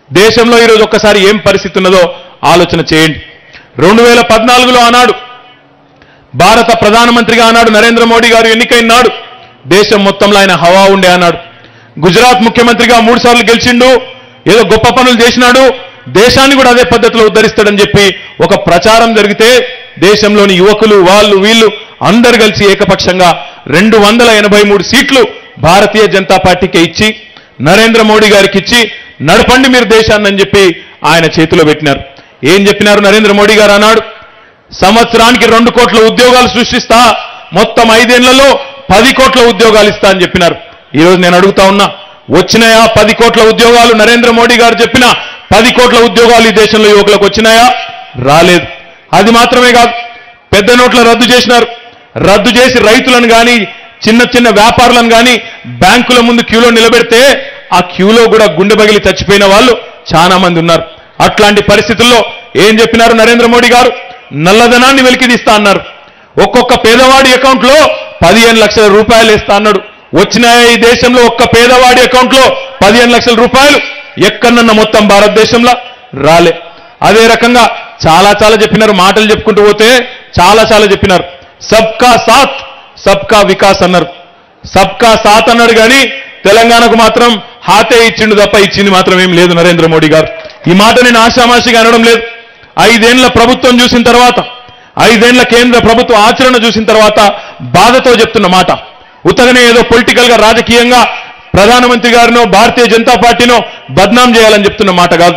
దేశంలో ఈరోజు ఒక్కసారి ఏం పరిస్థితి ఉన్నదో ఆలోచన చేయండి రెండు వేల పద్నాలుగులో ఆనాడు భారత ప్రధానమంత్రిగా ఆనాడు నరేంద్ర మోడీ గారు ఎన్నికైన నాడు దేశం మొత్తంలో ఆయన హవా ఉండే అన్నాడు గుజరాత్ ముఖ్యమంత్రిగా మూడు సార్లు గెలిచిండు ఏదో గొప్ప పనులు చేసినాడు దేశాన్ని కూడా అదే పద్ధతిలో ఉద్ధరిస్తాడని చెప్పి ఒక ప్రచారం జరిగితే దేశంలోని యువకులు వాళ్ళు వీళ్ళు అందరు కలిసి ఏకపక్షంగా రెండు వందల ఎనభై మూడు సీట్లు భారతీయ జనతా పార్టీకి ఇచ్చి నరేంద్ర మోడీ గారికి ఇచ్చి నడపండి మీరు దేశాన్ని అని చెప్పి ఆయన చేతిలో పెట్టినారు ఏం చెప్పినారు నరేంద్ర మోడీ గారు అన్నాడు సంవత్సరానికి రెండు కోట్ల ఉద్యోగాలు సృష్టిస్తా మొత్తం ఐదేళ్లలో పది కోట్ల ఉద్యోగాలు ఇస్తా అని చెప్పినారు ఈ రోజు నేను అడుగుతా ఉన్నా వచ్చినాయా పది కోట్ల ఉద్యోగాలు నరేంద్ర మోడీ గారు చెప్పిన పది కోట్ల ఉద్యోగాలు ఈ దేశంలో యువకులకు వచ్చినాయా రాలేదు అది మాత్రమే కాదు పెద్ద నోట్ల రద్దు చేసినారు రద్దు చేసి రైతులను కానీ చిన్న చిన్న వ్యాపారులను కానీ బ్యాంకుల ముందు క్యూలో నిలబెడితే ఆ క్యూలో కూడా గుండె పగిలి చచ్చిపోయిన వాళ్ళు చాలా మంది ఉన్నారు అట్లాంటి పరిస్థితుల్లో ఏం చెప్పినారు నరేంద్ర మోడీ గారు నల్లధనాన్ని వెలికిదిస్తా అన్నారు ఒక్కొక్క పేదవాడి అకౌంట్ లో పదిహేను లక్షల రూపాయలు ఇస్తా అన్నాడు వచ్చినాయి ఈ దేశంలో ఒక్క పేదవాడి అకౌంట్ లో పదిహేను లక్షల రూపాయలు ఎక్కడన్నా మొత్తం భారతదేశంలో రాలే అదే రకంగా చాలా చాలా చెప్పినారు మాటలు చెప్పుకుంటూ పోతే చాలా చాలా చెప్పినారు సబ్కా సాత్ సబ్కా వికాస్ అన్నారు సబ్కా సాత్ అన్నాడు కానీ తెలంగాణకు మాత్రం హాతే ఇచ్చిండు తప్ప ఇచ్చింది మాత్రం ఏం లేదు నరేంద్ర మోడీ గారు ఈ మాట నేను ఆశామాషిగా అనడం లేదు ఐదేళ్ల ప్రభుత్వం చూసిన తర్వాత ఐదేళ్ల కేంద్ర ప్రభుత్వ ఆచరణ చూసిన తర్వాత బాధతో చెప్తున్న మాట ఉతగనే ఏదో పొలిటికల్ గా రాజకీయంగా ప్రధానమంత్రి గారినో భారతీయ జనతా పార్టీనో బద్నాం చేయాలని చెప్తున్న మాట కాదు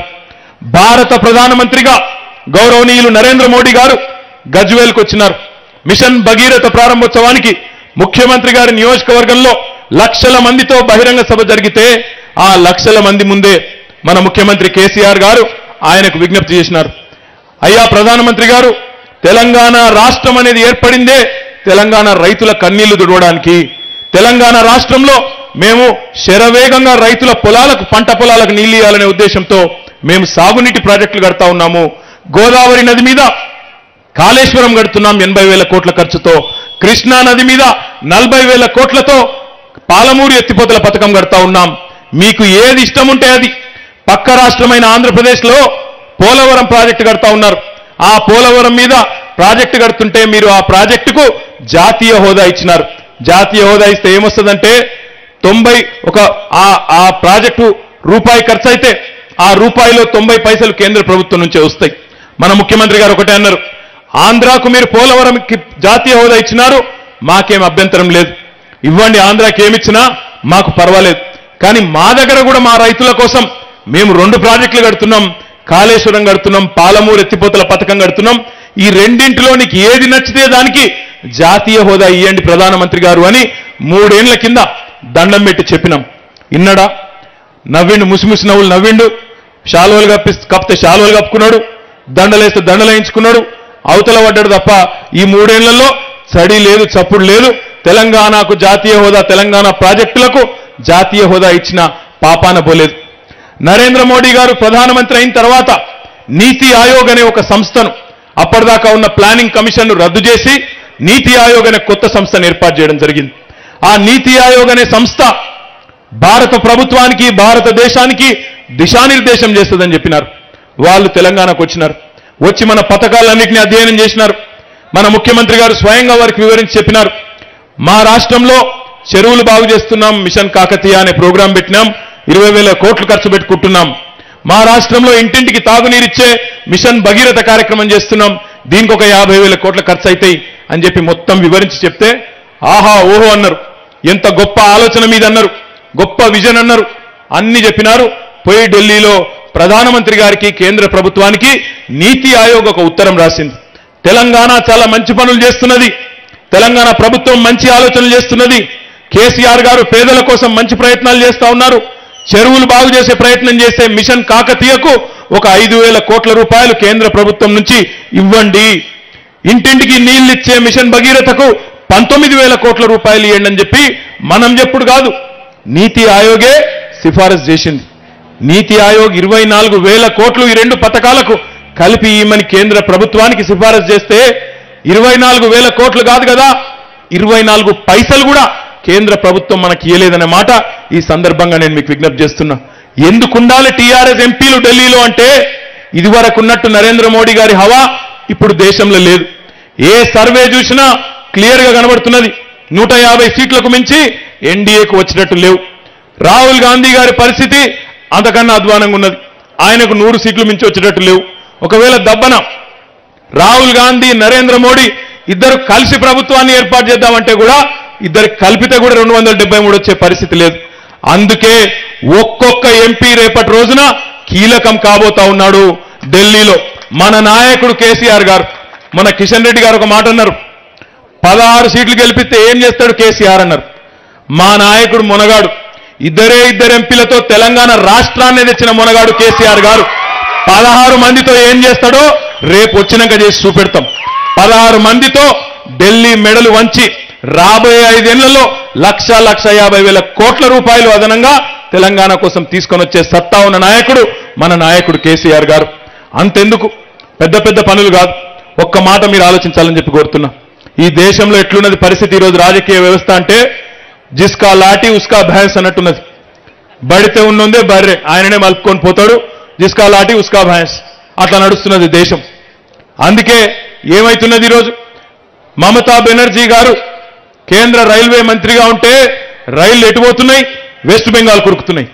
భారత ప్రధానమంత్రిగా గౌరవనీయులు నరేంద్ర మోడీ గారు గజ్వేల్కి వచ్చినారు మిషన్ భగీరథ ప్రారంభోత్సవానికి ముఖ్యమంత్రి గారి నియోజకవర్గంలో లక్షల మందితో బహిరంగ సభ జరిగితే ఆ లక్షల మంది ముందే మన ముఖ్యమంత్రి కేసీఆర్ గారు ఆయనకు విజ్ఞప్తి చేసినారు అయ్యా ప్రధానమంత్రి గారు తెలంగాణ రాష్ట్రం అనేది ఏర్పడిందే తెలంగాణ రైతుల కన్నీళ్లు తుడవడానికి తెలంగాణ రాష్ట్రంలో మేము శరవేగంగా రైతుల పొలాలకు పంట పొలాలకు నీళ్లు ఇవ్వాలనే ఉద్దేశంతో మేము సాగునీటి ప్రాజెక్టులు కడతా ఉన్నాము గోదావరి నది మీద కాళేశ్వరం కడుతున్నాం ఎనభై వేల కోట్ల ఖర్చుతో కృష్ణా నది మీద నలభై వేల కోట్లతో పాలమూరు ఎత్తిపోతల పథకం కడతా ఉన్నాం మీకు ఏది ఇష్టం ఉంటే అది పక్క రాష్ట్రమైన ఆంధ్రప్రదేశ్లో పోలవరం ప్రాజెక్టు కడతా ఉన్నారు ఆ పోలవరం మీద ప్రాజెక్టు కడుతుంటే మీరు ఆ ప్రాజెక్టుకు జాతీయ హోదా ఇచ్చినారు జాతీయ హోదా ఇస్తే ఏమొస్తుందంటే తొంభై ఒక ఆ ఆ ప్రాజెక్టు రూపాయి ఖర్చు అయితే ఆ రూపాయిలో తొంభై పైసలు కేంద్ర ప్రభుత్వం నుంచే వస్తాయి మన ముఖ్యమంత్రి గారు ఒకటే అన్నారు ఆంధ్రాకు మీరు పోలవరంకి జాతీయ హోదా ఇచ్చినారు మాకేం అభ్యంతరం లేదు ఇవ్వండి ఆంధ్రాకి ఏమిచ్చినా మాకు పర్వాలేదు కానీ మా దగ్గర కూడా మా రైతుల కోసం మేము రెండు ప్రాజెక్టులు కడుతున్నాం కాళేశ్వరం కడుతున్నాం పాలమూరు ఎత్తిపోతల పథకం కడుతున్నాం ఈ రెండింటిలో నీకు ఏది నచ్చితే దానికి జాతీయ హోదా ఇవ్వండి ప్రధానమంత్రి గారు అని మూడేళ్ల కింద దండం పెట్టి చెప్పినాం ఇన్నడా నవ్విండు ముసిముసి నవ్వులు నవ్విండు శాలువలు కప్పి కప్పితే శాలువలు కప్పుకున్నాడు దండలేస్తే దండలేయించుకున్నాడు అవతల పడ్డాడు తప్ప ఈ మూడేళ్లలో చడి లేదు చప్పుడు లేదు తెలంగాణకు జాతీయ హోదా తెలంగాణ ప్రాజెక్టులకు జాతీయ హోదా ఇచ్చిన పాపాన పోలేదు నరేంద్ర మోడీ గారు ప్రధానమంత్రి అయిన తర్వాత నీతి ఆయోగ్ అనే ఒక సంస్థను అప్పటిదాకా ఉన్న ప్లానింగ్ కమిషన్ను రద్దు చేసి నీతి ఆయోగ్ అనే కొత్త సంస్థను ఏర్పాటు చేయడం జరిగింది ఆ నీతి ఆయోగ్ అనే సంస్థ భారత ప్రభుత్వానికి భారతదేశానికి దిశానిర్దేశం చేస్తుందని చెప్పినారు వాళ్ళు తెలంగాణకు వచ్చినారు వచ్చి మన పథకాలన్నింటినీ అధ్యయనం చేసినారు మన ముఖ్యమంత్రి గారు స్వయంగా వారికి వివరించి చెప్పినారు మా రాష్ట్రంలో చెరువులు బాగు చేస్తున్నాం మిషన్ కాకతీయ అనే ప్రోగ్రాం పెట్టినాం ఇరవై వేల కోట్లు ఖర్చు పెట్టుకుంటున్నాం మా రాష్ట్రంలో ఇంటింటికి తాగునీరిచ్చే మిషన్ భగీరథ కార్యక్రమం చేస్తున్నాం దీనికి ఒక యాభై వేల కోట్ల ఖర్చు అవుతాయి అని చెప్పి మొత్తం వివరించి చెప్తే ఆహా ఓహో అన్నారు ఎంత గొప్ప ఆలోచన మీద అన్నారు గొప్ప విజన్ అన్నారు అన్ని చెప్పినారు పోయి ఢిల్లీలో ప్రధానమంత్రి గారికి కేంద్ర ప్రభుత్వానికి నీతి ఆయోగ్ ఒక ఉత్తరం రాసింది తెలంగాణ చాలా మంచి పనులు చేస్తున్నది తెలంగాణ ప్రభుత్వం మంచి ఆలోచనలు చేస్తున్నది కేసీఆర్ గారు పేదల కోసం మంచి ప్రయత్నాలు చేస్తా ఉన్నారు చెరువులు బాగు చేసే ప్రయత్నం చేసే మిషన్ కాకతీయకు ఒక ఐదు వేల కోట్ల రూపాయలు కేంద్ర ప్రభుత్వం నుంచి ఇవ్వండి ఇంటింటికి నీళ్లిచ్చే మిషన్ భగీరథకు పంతొమ్మిది వేల కోట్ల రూపాయలు ఇవ్వండి అని చెప్పి మనం చెప్పుడు కాదు నీతి ఆయోగే సిఫారసు చేసింది నీతి ఆయోగ్ ఇరవై నాలుగు వేల కోట్లు ఈ రెండు పథకాలకు కలిపి ఇమ్మని కేంద్ర ప్రభుత్వానికి సిఫారసు చేస్తే ఇరవై నాలుగు వేల కోట్లు కాదు కదా ఇరవై నాలుగు పైసలు కూడా కేంద్ర ప్రభుత్వం మనకి ఇయ్యలేదనే మాట ఈ సందర్భంగా నేను మీకు విజ్ఞప్తి చేస్తున్నా ఎందుకు ఉండాలి టీఆర్ఎస్ ఎంపీలు ఢిల్లీలో అంటే ఇదివరకు ఉన్నట్టు నరేంద్ర మోడీ గారి హవా ఇప్పుడు దేశంలో లేదు ఏ సర్వే చూసినా క్లియర్ గా కనబడుతున్నది నూట యాభై సీట్లకు మించి ఎన్డీఏకు వచ్చినట్టు లేవు రాహుల్ గాంధీ గారి పరిస్థితి అంతకన్నా అధ్వానంగా ఉన్నది ఆయనకు నూరు సీట్లు మించి వచ్చేటట్టు లేవు ఒకవేళ దబ్బన రాహుల్ గాంధీ నరేంద్ర మోడీ ఇద్దరు కలిసి ప్రభుత్వాన్ని ఏర్పాటు చేద్దామంటే కూడా ఇద్దరు కలిపితే కూడా రెండు వందల డెబ్బై మూడు వచ్చే పరిస్థితి లేదు అందుకే ఒక్కొక్క ఎంపీ రేపటి రోజున కీలకం కాబోతా ఉన్నాడు ఢిల్లీలో మన నాయకుడు కేసీఆర్ గారు మన కిషన్ రెడ్డి గారు ఒక మాట అన్నారు పదహారు సీట్లు గెలిపిస్తే ఏం చేస్తాడు కేసీఆర్ అన్నారు మా నాయకుడు మునగాడు ఇద్దరే ఇద్దరు ఎంపీలతో తెలంగాణ రాష్ట్రాన్ని తెచ్చిన మునగాడు కేసీఆర్ గారు పదహారు మందితో ఏం చేస్తాడో రేపు వచ్చినాక చేసి చూపెడతాం పదహారు మందితో ఢిల్లీ మెడలు వంచి రాబోయే ఐదేళ్లలో లక్ష లక్ష యాభై వేల కోట్ల రూపాయలు అదనంగా తెలంగాణ కోసం తీసుకొని వచ్చే సత్తా ఉన్న నాయకుడు మన నాయకుడు కేసీఆర్ గారు అంతెందుకు పెద్ద పెద్ద పనులు కాదు ఒక్క మాట మీరు ఆలోచించాలని చెప్పి కోరుతున్నా ఈ దేశంలో ఎట్లున్నది పరిస్థితి ఈరోజు రాజకీయ వ్యవస్థ అంటే జిస్కా లాఠీ ఉస్కా భైన్స్ అన్నట్టున్నది బడితే ఉన్నదే బర్రె ఆయననే మలుపుకొని పోతాడు జిస్కా లాఠీ ఉస్కా భైన్స్ అట్లా నడుస్తున్నది దేశం అందుకే ఏమైతున్నది ఈరోజు మమతా బెనర్జీ గారు కేంద్ర రైల్వే మంత్రిగా ఉంటే రైళ్లు ఎటుపోతున్నాయి వెస్ట్ బెంగాల్ కురుకుతున్నాయి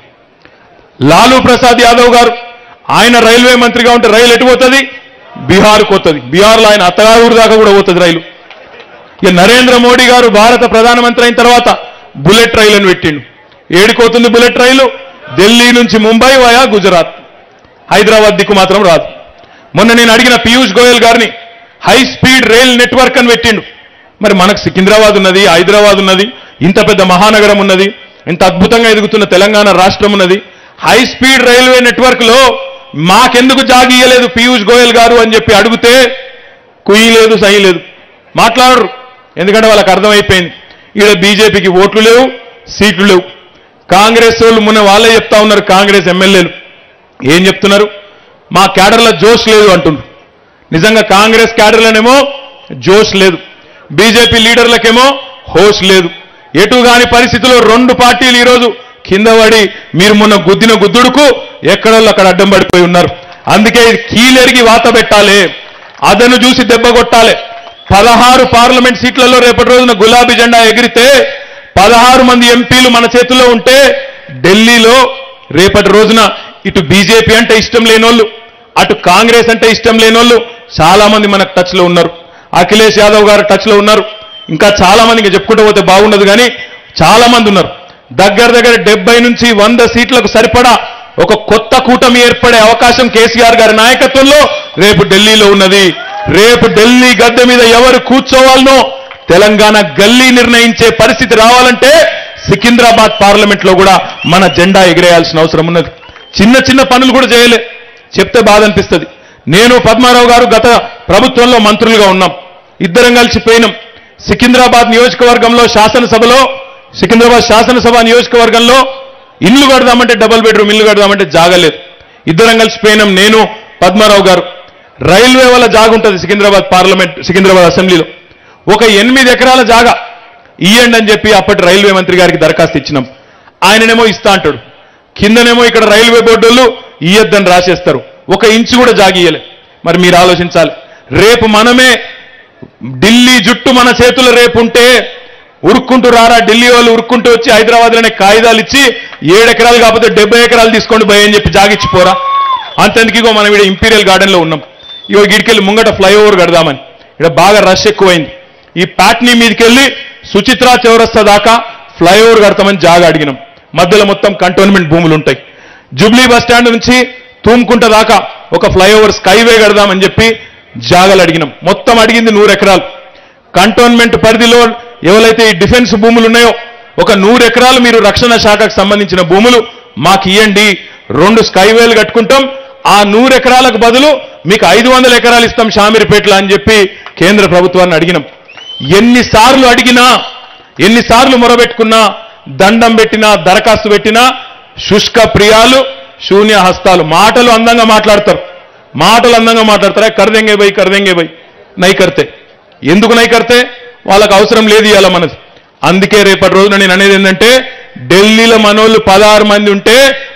లాలూ ప్రసాద్ యాదవ్ గారు ఆయన రైల్వే మంత్రిగా ఉంటే రైలు ఎటుపోతుంది బీహార్కు పోతుంది బీహార్లో ఆయన అత్తగారు ఊరు దాకా కూడా పోతుంది రైలు ఇక నరేంద్ర మోడీ గారు భారత ప్రధానమంత్రి అయిన తర్వాత బుల్లెట్ రైలును పెట్టిండు ఏడిపోతుంది బుల్లెట్ రైలు ఢిల్లీ నుంచి ముంబై వయా గుజరాత్ హైదరాబాద్ దిక్కు మాత్రం రాదు మొన్న నేను అడిగిన పీయూష్ గోయల్ గారిని హై స్పీడ్ రైల్ నెట్వర్క్ అని పెట్టిండు మరి మనకు సికింద్రాబాద్ ఉన్నది హైదరాబాద్ ఉన్నది ఇంత పెద్ద మహానగరం ఉన్నది ఇంత అద్భుతంగా ఎదుగుతున్న తెలంగాణ రాష్ట్రం ఉన్నది హై స్పీడ్ రైల్వే నెట్వర్క్ లో మాకెందుకు జాగియలేదు పీయూష్ గోయల్ గారు అని చెప్పి అడిగితే కుయ్యి లేదు సహి లేదు మాట్లాడరు ఎందుకంటే వాళ్ళకి అర్థమైపోయింది ఈడ బీజేపీకి ఓట్లు లేవు సీట్లు లేవు కాంగ్రెస్ వాళ్ళు మొన్న వాళ్ళే చెప్తా ఉన్నారు కాంగ్రెస్ ఎమ్మెల్యేలు ఏం చెప్తున్నారు మా క్యాడర్ల జోష్ లేదు అంటున్నారు నిజంగా కాంగ్రెస్ క్యాడర్లనేమో జోష్ లేదు బీజేపీ లీడర్లకేమో హోష్ లేదు ఎటు కాని పరిస్థితిలో రెండు పార్టీలు ఈరోజు కింద పడి మీరు మొన్న గుద్దిన గుద్దుడుకు ఎక్కడోళ్ళు అక్కడ అడ్డం పడిపోయి ఉన్నారు అందుకే ఇది కీలెరిగి వాత పెట్టాలి అదను చూసి దెబ్బ కొట్టాలి పదహారు పార్లమెంట్ సీట్లలో రేపటి రోజున గులాబీ జెండా ఎగిరితే పదహారు మంది ఎంపీలు మన చేతిలో ఉంటే ఢిల్లీలో రేపటి రోజున ఇటు బీజేపీ అంటే ఇష్టం లేనోళ్ళు అటు కాంగ్రెస్ అంటే ఇష్టం లేనోళ్ళు చాలా మంది మనకు టచ్ లో ఉన్నారు అఖిలేష్ యాదవ్ గారు టచ్ లో ఉన్నారు ఇంకా చాలా మంది ఇంకా చెప్పుకుంటూ పోతే బాగుండదు కానీ చాలా మంది ఉన్నారు దగ్గర దగ్గర డెబ్బై నుంచి వంద సీట్లకు సరిపడా ఒక కొత్త కూటమి ఏర్పడే అవకాశం కేసీఆర్ గారి నాయకత్వంలో రేపు ఢిల్లీలో ఉన్నది రేపు ఢిల్లీ గద్దె మీద ఎవరు కూర్చోవాలనో తెలంగాణ గల్లీ నిర్ణయించే పరిస్థితి రావాలంటే సికింద్రాబాద్ పార్లమెంట్ లో కూడా మన జెండా ఎగిరేయాల్సిన అవసరం ఉన్నది చిన్న చిన్న పనులు కూడా చేయలే చెప్తే బాధ అనిపిస్తుంది నేను పద్మారావు గారు గత ప్రభుత్వంలో మంత్రులుగా ఉన్నాం ఇద్దరం కలిసి పోయినాం సికింద్రాబాద్ నియోజకవర్గంలో శాసనసభలో సికింద్రాబాద్ శాసనసభ నియోజకవర్గంలో ఇల్లు కడదామంటే డబుల్ బెడ్రూమ్ ఇల్లు కడదామంటే జాగలేదు ఇద్దరం కలిసి పోయినాం నేను పద్మారావు గారు రైల్వే వల్ల జాగ ఉంటుంది సికింద్రాబాద్ పార్లమెంట్ సికింద్రాబాద్ అసెంబ్లీలో ఒక ఎనిమిది ఎకరాల జాగా ఇయ్యండి అని చెప్పి అప్పటి రైల్వే మంత్రి గారికి దరఖాస్తు ఇచ్చినాం ఆయననేమో ఇస్తా అంటాడు కిందనేమో ఇక్కడ రైల్వే బోర్డు వాళ్ళు ఇయ్యొద్దని రాసేస్తారు ఒక ఇంచు కూడా జాగియలే మరి మీరు ఆలోచించాలి రేపు మనమే ఢిల్లీ జుట్టు మన చేతులు రేపు ఉంటే ఉరుక్కుంటూ రారా ఢిల్లీ వాళ్ళు ఉరుక్కుంటూ వచ్చి హైదరాబాద్లోనే కాగితాలు ఇచ్చి ఏడు ఎకరాలు కాకపోతే డెబ్బై ఎకరాలు తీసుకోండి భయ అని చెప్పి జాగిచ్చిపోరా అంతెందుకు ఇగో మనం ఇక్కడ ఇంపీరియల్ గార్డెన్ లో ఉన్నాం ఇగో గిడికెళ్ళి ముంగట ఫ్లైఓవర్ కడదామని ఇక్కడ బాగా రష్ ఎక్కువైంది ఈ ప్యాట్నీ మీదకెళ్ళి సుచిత్రా చౌరస్తా దాకా ఫ్లైఓవర్ కడతామని జాగా అడిగినాం మధ్యలో మొత్తం కంటోన్మెంట్ భూములు ఉంటాయి జూబ్లీ బస్ స్టాండ్ నుంచి తూముకుంట దాకా ఒక ఫ్లైఓవర్ స్కైవే కడదామని చెప్పి జాగాలు అడిగినాం మొత్తం అడిగింది నూరు ఎకరాలు కంటోన్మెంట్ పరిధిలో ఎవరైతే ఈ డిఫెన్స్ భూములు ఉన్నాయో ఒక నూరు ఎకరాలు మీరు రక్షణ శాఖకు సంబంధించిన భూములు మాకు ఇవ్వండి రెండు స్కైవేలు కట్టుకుంటాం ఆ నూరు ఎకరాలకు బదులు మీకు ఐదు వందల ఎకరాలు ఇస్తాం షామీర్పేటలో అని చెప్పి కేంద్ర ప్రభుత్వాన్ని అడిగినాం ఎన్నిసార్లు అడిగినా ఎన్నిసార్లు మొరబెట్టుకున్నా దండం పెట్టినా దరఖాస్తు పెట్టినా శుష్క ప్రియాలు శూన్య హస్తాలు మాటలు అందంగా మాట్లాడతారు మాటలు అందంగా మాట్లాడతారా కర్దెంగే పోయి కర్దెంగే పోయి నై కర్తే ఎందుకు నై కర్తే వాళ్ళకి అవసరం లేదు ఇవాళ మనది అందుకే రేపటి రోజున నేను అనేది ఏంటంటే ఢిల్లీలో మనోళ్ళు పదహారు మంది ఉంటే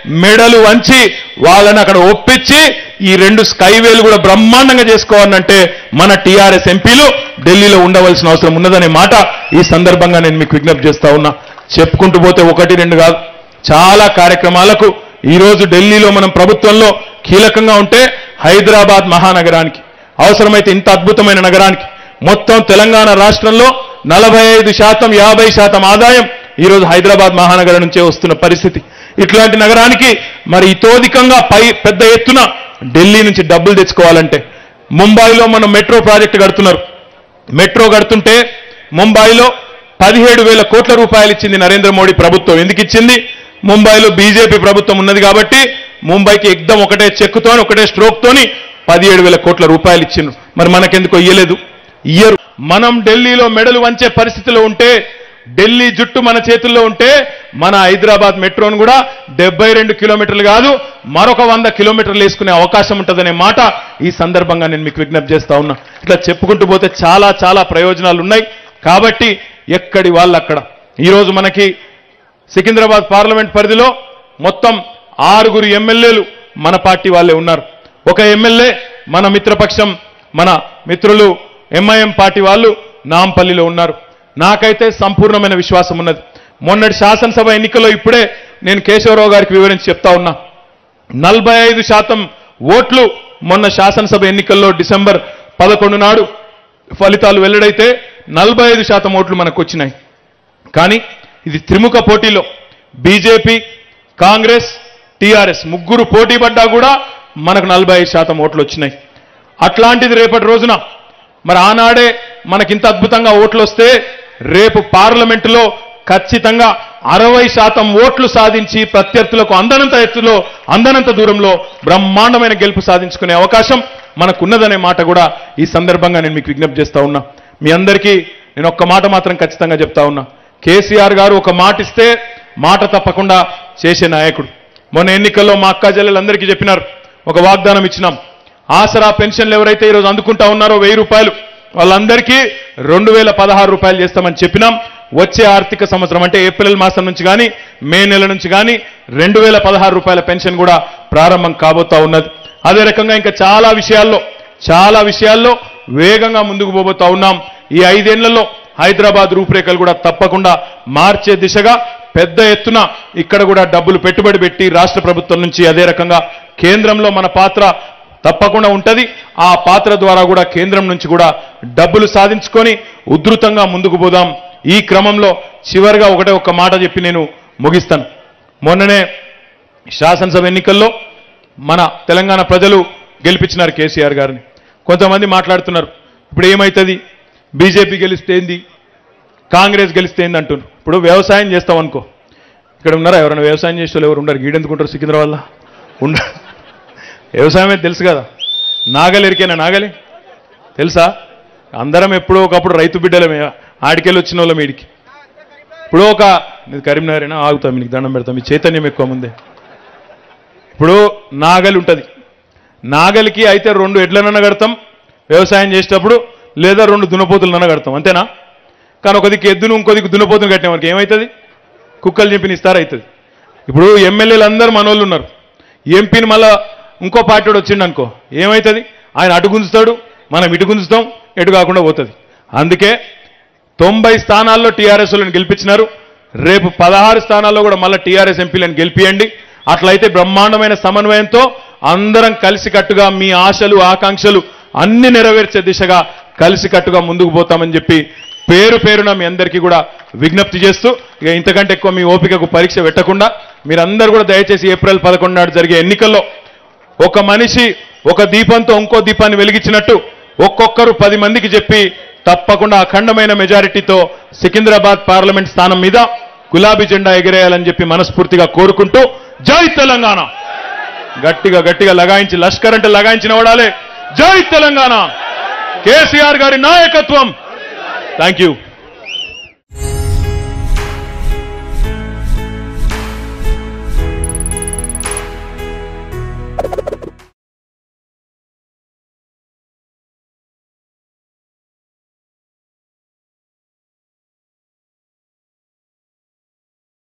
మెడలు వంచి వాళ్ళని అక్కడ ఒప్పించి ఈ రెండు స్కైవేలు కూడా బ్రహ్మాండంగా చేసుకోవాలంటే మన టీఆర్ఎస్ ఎంపీలు ఢిల్లీలో ఉండవలసిన అవసరం ఉన్నదనే మాట ఈ సందర్భంగా నేను మీకు విజ్ఞప్తి చేస్తా ఉన్నా చెప్పుకుంటూ పోతే ఒకటి రెండు కాదు చాలా కార్యక్రమాలకు ఈ రోజు ఢిల్లీలో మనం ప్రభుత్వంలో కీలకంగా ఉంటే హైదరాబాద్ మహానగరానికి అవసరమైతే ఇంత అద్భుతమైన నగరానికి మొత్తం తెలంగాణ రాష్ట్రంలో నలభై ఐదు శాతం యాభై శాతం ఆదాయం ఈ రోజు హైదరాబాద్ మహానగరం నుంచే వస్తున్న పరిస్థితి ఇట్లాంటి నగరానికి మరి ఇతోధికంగా పై పెద్ద ఎత్తున ఢిల్లీ నుంచి డబ్బులు తెచ్చుకోవాలంటే ముంబైలో మనం మెట్రో ప్రాజెక్టు కడుతున్నారు మెట్రో కడుతుంటే ముంబైలో పదిహేడు వేల కోట్ల రూపాయలు ఇచ్చింది నరేంద్ర మోడీ ప్రభుత్వం ఎందుకు ఇచ్చింది ముంబైలో బీజేపీ ప్రభుత్వం ఉన్నది కాబట్టి ముంబైకి ఎగ్దం ఒకటే చెక్కుతోని ఒకటే స్ట్రోక్ తోని పదిహేడు వేల కోట్ల రూపాయలు ఇచ్చిండ్రు మరి మనకెందుకు ఇయ్యలేదు ఇయ్యరు మనం ఢిల్లీలో మెడలు వంచే పరిస్థితిలో ఉంటే ఢిల్లీ జుట్టు మన చేతుల్లో ఉంటే మన హైదరాబాద్ మెట్రోను కూడా డెబ్బై రెండు కిలోమీటర్లు కాదు మరొక వంద కిలోమీటర్లు వేసుకునే అవకాశం ఉంటుందనే మాట ఈ సందర్భంగా నేను మీకు విజ్ఞప్తి చేస్తా ఉన్నా ఇట్లా చెప్పుకుంటూ పోతే చాలా చాలా ప్రయోజనాలు ఉన్నాయి కాబట్టి ఎక్కడి వాళ్ళు అక్కడ ఈరోజు మనకి సికింద్రాబాద్ పార్లమెంట్ పరిధిలో మొత్తం ఆరుగురు ఎమ్మెల్యేలు మన పార్టీ వాళ్ళే ఉన్నారు ఒక ఎమ్మెల్యే మన మిత్రపక్షం మన మిత్రులు ఎంఐఎం పార్టీ వాళ్ళు నాంపల్లిలో ఉన్నారు నాకైతే సంపూర్ణమైన విశ్వాసం ఉన్నది మొన్నటి శాసనసభ ఎన్నికల్లో ఇప్పుడే నేను కేశవరావు గారికి వివరించి చెప్తా ఉన్నా నలభై ఐదు శాతం ఓట్లు మొన్న శాసనసభ ఎన్నికల్లో డిసెంబర్ పదకొండు నాడు ఫలితాలు వెల్లడైతే నలభై ఐదు శాతం ఓట్లు మనకు వచ్చినాయి కానీ ఇది త్రిముఖ పోటీలో బీజేపీ కాంగ్రెస్ టీఆర్ఎస్ ముగ్గురు పోటీ పడ్డా కూడా మనకు నలభై ఐదు శాతం ఓట్లు వచ్చినాయి అట్లాంటిది రేపటి రోజున మరి ఆనాడే మనకింత అద్భుతంగా ఓట్లు వస్తే రేపు పార్లమెంటులో ఖచ్చితంగా అరవై శాతం ఓట్లు సాధించి ప్రత్యర్థులకు అందనంత ఎత్తులో అందనంత దూరంలో బ్రహ్మాండమైన గెలుపు సాధించుకునే అవకాశం మనకున్నదనే మాట కూడా ఈ సందర్భంగా నేను మీకు విజ్ఞప్తి చేస్తా ఉన్నా మీ అందరికీ నేను ఒక్క మాట మాత్రం ఖచ్చితంగా చెప్తా ఉన్నా కేసీఆర్ గారు ఒక మాట ఇస్తే మాట తప్పకుండా చేసే నాయకుడు మొన్న ఎన్నికల్లో మా అక్క చెల్లెలందరికీ చెప్పినారు ఒక వాగ్దానం ఇచ్చినాం ఆసరా పెన్షన్లు ఎవరైతే ఈరోజు అందుకుంటా ఉన్నారో వెయ్యి రూపాయలు వాళ్ళందరికీ రెండు వేల పదహారు రూపాయలు చేస్తామని చెప్పినాం వచ్చే ఆర్థిక సంవత్సరం అంటే ఏప్రిల్ మాసం నుంచి కానీ మే నెల నుంచి కానీ రెండు వేల పదహారు రూపాయల పెన్షన్ కూడా ప్రారంభం కాబోతా ఉన్నది అదే రకంగా ఇంకా చాలా విషయాల్లో చాలా విషయాల్లో వేగంగా ముందుకు పోబోతా ఉన్నాం ఈ ఐదేళ్లలో హైదరాబాద్ రూపురేఖలు కూడా తప్పకుండా మార్చే దిశగా పెద్ద ఎత్తున ఇక్కడ కూడా డబ్బులు పెట్టుబడి పెట్టి రాష్ట్ర ప్రభుత్వం నుంచి అదే రకంగా కేంద్రంలో మన పాత్ర తప్పకుండా ఉంటది ఆ పాత్ర ద్వారా కూడా కేంద్రం నుంచి కూడా డబ్బులు సాధించుకొని ఉధృతంగా ముందుకు పోదాం ఈ క్రమంలో చివరిగా ఒకటే ఒక మాట చెప్పి నేను ముగిస్తాను మొన్ననే శాసనసభ ఎన్నికల్లో మన తెలంగాణ ప్రజలు గెలిపించినారు కేసీఆర్ గారిని కొంతమంది మాట్లాడుతున్నారు ఇప్పుడు ఏమవుతుంది బీజేపీ గెలిస్తే ఏంది కాంగ్రెస్ గెలిస్తే ఏంది అంటున్నారు ఇప్పుడు వ్యవసాయం చేస్తాం అనుకో ఇక్కడ ఉన్నారా ఎవరైనా వ్యవసాయం చేసే వాళ్ళు ఎవరు ఉండరు గీడెందుకుంటారు సికింద్రాబాద్లో ఉండ వ్యవసాయమే తెలుసు కదా నాగలి ఎరికేనా నాగలి తెలుసా అందరం ఎప్పుడో ఒకప్పుడు రైతు బిడ్డలమే ఆడికెళ్ళి వచ్చిన వాళ్ళం వీడికి ఇప్పుడు ఒక నీది కరీంనగరేనా ఆగుతాం మీకు దండం పెడతాం మీ చైతన్యం ఎక్కువ ముందే ఇప్పుడు నాగలి ఉంటుంది నాగలికి అయితే రెండు ఎడ్లనన్న కడతాం వ్యవసాయం చేసేటప్పుడు లేదా రెండు దున్నపోతులనన్న కడతాం అంతేనా కానీ ఒక దిక్కు ఎద్దును ఇంకో దిక్కు దున్నపోతును కట్టిన మనకి ఏమవుతుంది కుక్కలు చెప్పిన ఇస్తారు అవుతుంది ఇప్పుడు ఎమ్మెల్యేలు అందరూ మనోళ్ళు ఉన్నారు ఎంపీని మళ్ళా ఇంకో పార్టీ వాడు వచ్చిండు అనుకో ఏమవుతుంది ఆయన అటు గుంజుతాడు మనం ఇటు గుంజుతాం ఎటు కాకుండా పోతుంది అందుకే తొంభై స్థానాల్లో టీఆర్ఎస్ వాళ్ళని గెలిపించినారు రేపు పదహారు స్థానాల్లో కూడా మళ్ళీ టీఆర్ఎస్ ఎంపీలను గెలిపియండి అట్లయితే బ్రహ్మాండమైన సమన్వయంతో అందరం కలిసికట్టుగా మీ ఆశలు ఆకాంక్షలు అన్ని నెరవేర్చే దిశగా కలిసికట్టుగా ముందుకు పోతామని చెప్పి పేరు పేరున మీ అందరికీ కూడా విజ్ఞప్తి చేస్తూ ఇక ఇంతకంటే ఎక్కువ మీ ఓపికకు పరీక్ష పెట్టకుండా మీరందరూ కూడా దయచేసి ఏప్రిల్ పదకొండు నాడు జరిగే ఎన్నికల్లో ఒక మనిషి ఒక దీపంతో ఇంకో దీపాన్ని వెలిగించినట్టు ఒక్కొక్కరు పది మందికి చెప్పి తప్పకుండా అఖండమైన మెజారిటీతో సికింద్రాబాద్ పార్లమెంట్ స్థానం మీద గులాబీ జెండా ఎగిరేయాలని చెప్పి మనస్ఫూర్తిగా కోరుకుంటూ జై తెలంగాణ గట్టిగా గట్టిగా లగాయించి లష్కర్ అంటే లగాయించిన వాడాలే జై తెలంగాణ కేసీఆర్ గారి నాయకత్వం థ్యాంక్ యూ